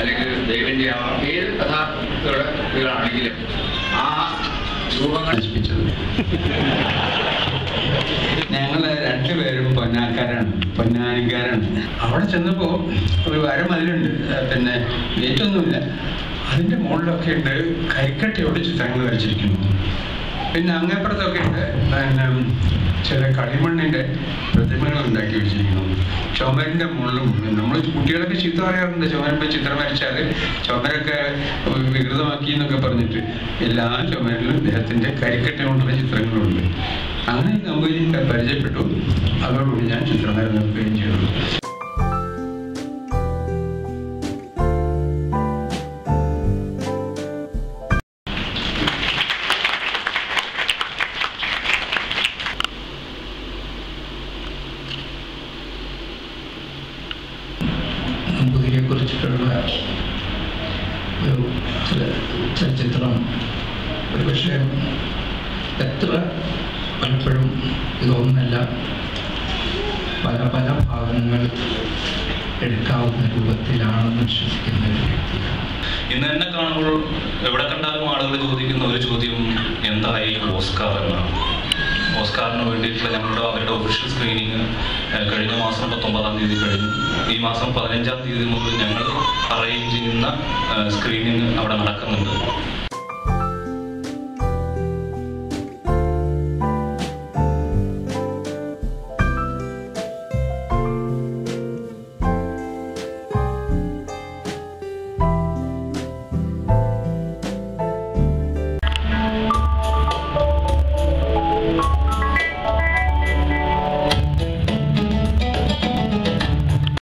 അല്ലെങ്കിൽ ദൈവന്റെ ആവാം ഏത് കഥാകൃത്തുകളുടെ പേരാണെങ്കിലും ആ രൂപങ്ങൾ നശിപ്പിച്ചത് ഞങ്ങൾ രണ്ടുപേരും പൊന്നാക്കാരാണ് പൊന്നാനിക്കാരാണ് അവിടെ ചെന്നപ്പോൾ ഒരു വരമതിലുണ്ട് പിന്നെ ഗേറ്റൊന്നുമില്ല അതിൻ്റെ മുകളിലൊക്കെ ഉണ്ട് കരിക്കട്ടയോട് ചിത്രങ്ങൾ വരച്ചിരിക്കുന്നു പിന്നെ അങ്ങേപ്പുറത്തൊക്കെ ഉണ്ട് പിന്നെ ചില കളിമണ്ണിൻ്റെ പ്രതിമകൾ ഉണ്ടാക്കി വെച്ചിരിക്കുന്നു ചുമരിൻ്റെ മുകളിലും നമ്മൾ കുട്ടികളൊക്കെ ചീത്ത പറയാറുണ്ട് ചുമരുമ്പോൾ ചിത്രം വരച്ചാൽ ചുമരൊക്കെ വികൃതമാക്കി എന്നൊക്കെ പറഞ്ഞിട്ട് എല്ലാ ചുമരിലും ഇദ്ദേഹത്തിൻ്റെ കരിക്കട്ട കൊണ്ടുള്ള ചിത്രങ്ങളുണ്ട് അങ്ങനെ ഈ കമ്പനി പരിചയപ്പെട്ടു അതോടുകൂടി ഞാൻ ചിത്രം വരെ നിർത്തുകയും ചെയ്തു നമ്പൂതിരിയെ കുറിച്ചിട്ടുള്ള ഒരു ചില ചലച്ചിത്രം ഒരു പക്ഷേ എത്ര പലപ്പോഴും ഇതൊന്നല്ല പല പല ഭാഗങ്ങൾ എടുക്കാവുന്ന രൂപത്തിലാണെന്ന് വിശ്വസിക്കുന്ന ഒരു വ്യക്തിയാണ് ഇന്ന് എന്നെ കാണുമ്പോൾ എവിടെ കണ്ടാലും ആളുകൾ ചോദിക്കുന്ന ഒരു ചോദ്യം എന്തായി ഓസ്കാർ എന്നാണ് ഓസ്കാറിന് വേണ്ടിയിട്ടുള്ള ഞങ്ങളുടെ അവരുടെ ഒഫീഷ്യൽ സ്ക്രീനിങ് കഴിഞ്ഞ മാസം പത്തൊമ്പതാം തീയതി കഴിഞ്ഞു ഈ മാസം പതിനഞ്ചാം തീയതി മുതൽ ഞങ്ങൾ അറേഞ്ച് ചെയ്യുന്ന സ്ക്രീനിങ് അവിടെ നടക്കുന്നുണ്ട്